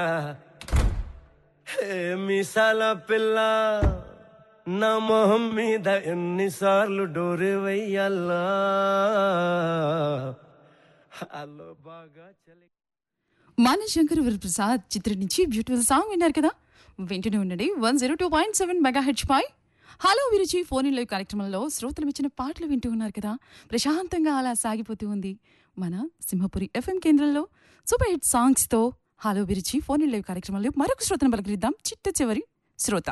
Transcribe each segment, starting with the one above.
హే మీసాల పిల్ల నా మొహం మీద ఎన్నిసార్లు డోరే వెయ్యాలా హలో బాగా చలి మన శంకర్ ప్రసాద్ చిత్రం నుంచి బ్యూటిఫుల్ సాంగ్ విన్నారు కదా వింటూనే ఉండండి one zero two point seven megahertz పై హలో విరుచి ఫోన్ ఇన్ లైవ్ కార్యక్రమంలో శ్రోతలు ఇచ్చిన పాటలు వింటూ ఉన్నారు కదా ప్రశాంతంగా అలా సాగిపోతూ ఉంది మన సింహపురి ఎఫ్ఎం కేంద్రంలో సూపర్ హిట్ సాంగ్స్తో హలో విరుచి ఫోన్ ఇన్ లైవ్ కార్యక్రమంలో మరొక శ్రోతను పలకరిద్దాం చిట్ట చివరి శ్రోత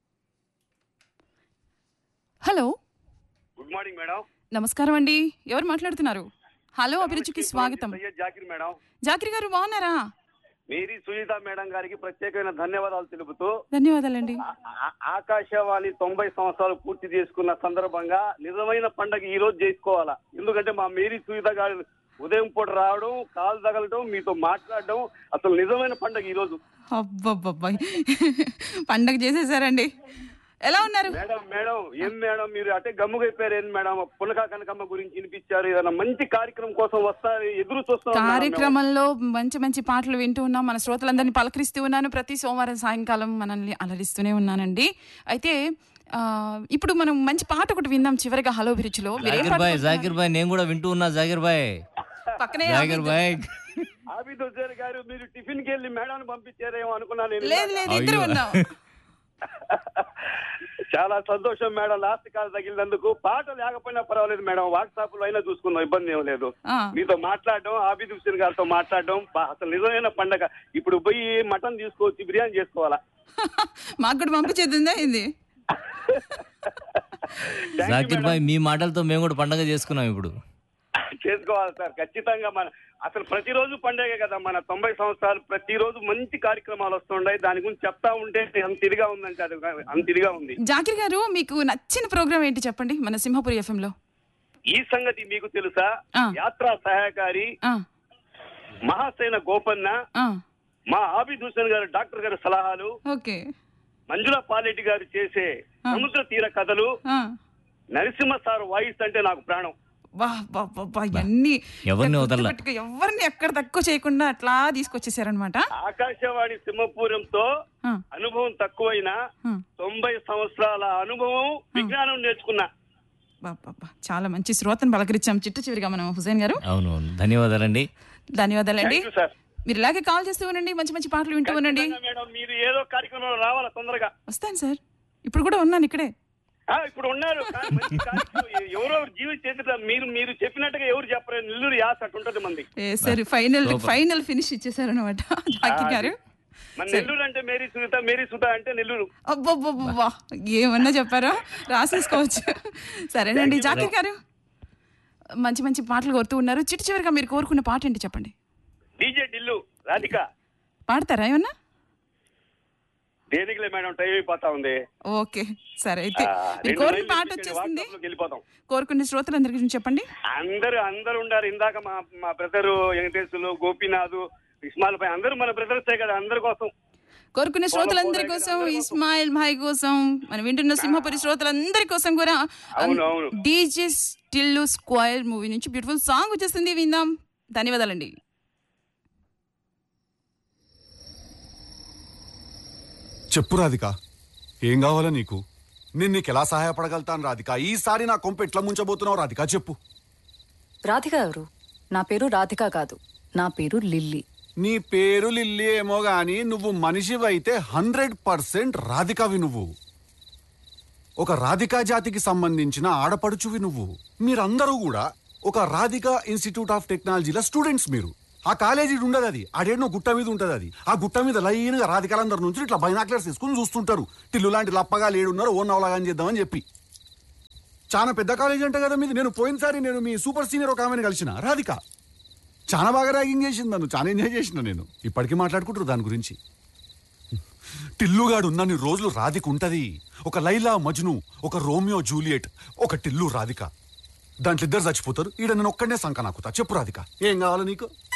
హలో గుడ్ మార్నింగ్ మేడం నమస్కారం అండి ఎవరు మాట్లాడుతున్నారు హలో అభిరుచికి స్వాగతం సయ్యద్ జాకిర్ మేడం జాకిరి గారు బాగున్నారా మేరీ సునీత మేడం గారికి ప్రత్యేకమైన ధన్యవాదాలు తెలుపుతూ ధన్యవాదాలండి ఆ- ఆ- ఆకాశవాణి తొంభై సంవత్సరాలు పూర్తి చేసుకున్న సందర్భంగా నిజమైన పండగ ఈ రోజు చేసుకోవాలా ఎందుకంటే మా మేరీ సునీత గారు ఉదయం పూట రావడం కాలు తగలడం మీతో మాట్లాడడం అసలు నిజమైన పండగ ఈ రోజు అబ్బబ్బబ్బాయ్ పండగ చేసేసారండి ఎలా ఉన్నారు మేడం మేడం ఏం మేడం మీరు అటే గమ్ముగైపోయారు ఏం మేడం పులకా కనకమ్మ గురించి వినిపించారు ఏదైనా మంచి కార్యక్రమం కోసం వస్తారు ఎదురు చూస్తాం మేడం మేము. కార్యక్రమంలో మంచి మంచి పాటలు వింటూ ఉన్నాం మన శ్రోతలందరినీ పలకరిస్తూ ఉన్నాను ప్రతి సోమవారం సాయంకాలం మనల్ని అలరిస్తూనే ఉన్నానండి అయితే ఆ, ఇప్పుడు మనం మంచి పాట ఒకటి విందాం చివరిగా హలో బిరుచులో మీరేం జాకిర్ పాట బాయ్ కోరుతున్నారు? జాకిర్ బాయ్ నేను కూడా వింటూ ఉన్నా జాకిర్ బాయ్ పక్కనే జాకిర్ ఆబిద్. బాయ్ ఆబిద్ హుసేన్ గారు మీరు టిఫిన్ కి వెళ్ళి మేడం పంపించారేమో అనుకున్నాను నేను లేదు లేదు ఇద్దరు అయ్యో. ఉన్నాం చాలా సంతోషం మేడం లాస్ట్ కాల్ తగిలినందుకు పాట లేకపోయినా పర్వాలేదు మేడం వాట్సాప్ లో అయినా చూసుకుందాం ఇబ్బంది ఏం లేదు ఆ. మీతో మాట్లాడడం ఆబిద్ హుసేన్ గారితో మాట్లాడడం బా- అసలు నిజమైన పండగ ఇప్పుడు పోయి మటన్ తీసుకోవచ్చి బిర్యానీ చేసుకోవాలా మాకు కూడా పంపించేద్దా ఇది Thank you, Zakir madam. Bhai మీ మాటలతో మేము కూడా పండగ చేసుకున్నాం ఇప్పుడు చేసుకోవాలి సార్ ఖచ్చితంగా మన అసలు ప్రతిరోజు పండగే కదా మన తొంభై సంవత్సరాలు ప్రతిరోజు మంచి కార్యక్రమాలు వస్తుంటాయి దాని గురించి చెప్తా ఉంటే అంత ఇదిగా ఉందంటే అది అంత ఇదిగా ఉంది జాకిర్ గారు మీకు నచ్చిన ప్రోగ్రామ్ ఏంటి చెప్పండి మన సింహపురి ఎఫ్ఎం లో ఈ సంగతి మీకు తెలుసా ఆ. యాత్రా సహాయకారి ఆ, మహాసేన గోపన్న ఆ, మా ఆబిద్ హుసేన్ గారు డాక్టర్ గారి సలహాలు ఓకే మంజుల పాలెట్టి గారు చేసే సముద్ర తీర కథలు ఆ. నరసింహ సార్ వాయిస్ అంటే నాకు ప్రాణం వా వా, వా, వా, ఇవన్నీ ఎవరిని ఇలా వదలలా. గుర్తుపెట్టుకో, ఎవరిని ఎక్కడ తక్కువ చేయకుండా అట్లా తీసుకొచ్చేసారనమాట ఆకాశవాణి సింహపూరంతో ఆ. అనుభవం తక్కువైనా ఆ. తొంభై సంవత్సరాల అనుభవం విజ్ఞానం నేర్చుకున్నా చాలా మంచి శ్రోతను పలకరించాం చిట్ట చివరిగా మనం హుసేన్ గారు అవును అవును ధన్యవాదాలండి ధన్యవాదాలండి థ్యాంక్ యూ సార్ మీరు ఇలాగే కాల్ చేస్తూ ఉండండి మంచి మంచి పాటలు వింటూ ఉండండి ఖచ్చితంగా మేడం మీరు ఏదో కార్యక్రమంలో రావాలా తొందరగా వస్తాను సార్ ఇప్పుడు కూడా ఉన్నాను ఇక్కడే ఆ, ఇప్పుడు ఉన్నారు కానీ మంచి కార్యక్రమం. ఎవరో జీవి చేతిలో మీరు మీరు చెప్పినట్టుగా ఎవరు చెప్పరు నెల్లూరు యాస అట్టుంటది మంది ఏ సరే ఫైనల్ ఫైనల్ ఫినిష్ ఇచ్చేసారు అనమాట జాకిర్ గారు మన నెల్లూరు అంటే మేరీ సునీత మేరీ సుధ అంటే నెల్లూరు అబ్బబ్బబ్బా ఏమన్నా చెప్పారో రాసేసుకోవచ్చు సరేనండి జాకిర్ గారు మంచి మంచి పాటలు కోరుతూ ఉన్నారు చిట్ట చివరిగా మీరు కోరుకున్న పాట ఏంటి చెప్పండి డీజే డిల్లు రాధిక పాడతారా ఏమన్నా దేనికిలే మేడం టైం అయిపోతా ఉంది ఓకే సరే అయితే ఆ, మీరు రెండు కోరిన లైన్లు పాట ఇచ్చేయండి, వచ్చేసింది వాట్సాప్లోకి వెళ్ళిపోతాం కోరుకున్న శ్రోతలందరికీ చెప్పండి అందరూ అందరూ ఉండారు ఇందాక మా మా బ్రదరు వెంకటేశ్వర్లు గోపీనాథ్ ఇస్మాయిల్ పై అందరూ మన బ్రదర్సే కదా అందరి కోసం కోరుకున్న శ్రోతలందరి కోసం ఇస్మాయిల్ భాయ్ కోసం మనం వింటున్న సింహపురి శ్రోతలందరి కోసం కూడా అవును, అవును. డీజే స్టిల్లు స్క్వైర్ మూవీ నుంచి బ్యూటిఫుల్ సాంగ్ వచ్చేస్తుంది విందాం ధన్యవాదాలండి చెప్పు రాధిక ఏం కావాలా నీకు నేను నీకు ఎలా సహాయపడగలుగుతాను రాధిక ఈసారి నా కొంప ఎట్లా ముంచబోతున్నావు రాధిక చెప్పు రాధిక ఎవరు నా పేరు రాధిక కాదు నా పేరు లిల్లీ నీ పేరు లిల్లీ ఏమో గాని నువ్వు మనిషివైతే హండ్రెడ్ పర్సెంట్ రాధికవి నువ్వు ఒక రాధికా జాతికి సంబంధించిన ఆడపడుచువి నువ్వు మీరందరూ కూడా ఒక రాధికా ఇన్స్టిట్యూట్ ఆఫ్ టెక్నాలజీలో స్టూడెంట్స్ మీరు ఆ కాలేజీ ఉండదు అది ఆడేనో గుట్ట మీద ఉంటది అది ఆ గుట్ట మీద లైన్గా రాధికాలందరి నుంచి ఇట్లా బైనాక్లర్స్ తీసుకుని చూస్తుంటారు టిల్లు లాంటి లప్పగా లేడున్నారు ఓ నవలాగా చేద్దామని చెప్పి చాలా పెద్ద కాలేజీ అంటే కదా మీది నేను పోయినసారి నేను మీ సూపర్ సీనియర్ ఒక ఆమెను కలిసిన రాధిక చాలా బాగా ర్యాగింగ్ చేసింది నన్ను చాలా ఎంజాయ్ చేసిన నేను ఇప్పటికీ మాట్లాడుకుంటారు దాని గురించి టిల్లుగాడు ఉన్నన్ని రోజులు రాధిక ఉంటది ఒక లైలా మజ్ను ఒక రోమియో జూలియట్ ఒక టిల్లు రాధిక దాంట్లో ఇద్దరు చచ్చిపోతారు ఈడ నేను ఒక్కడనే సంక నాకుతా చెప్పు రాధిక ఏం కావాలి నీకు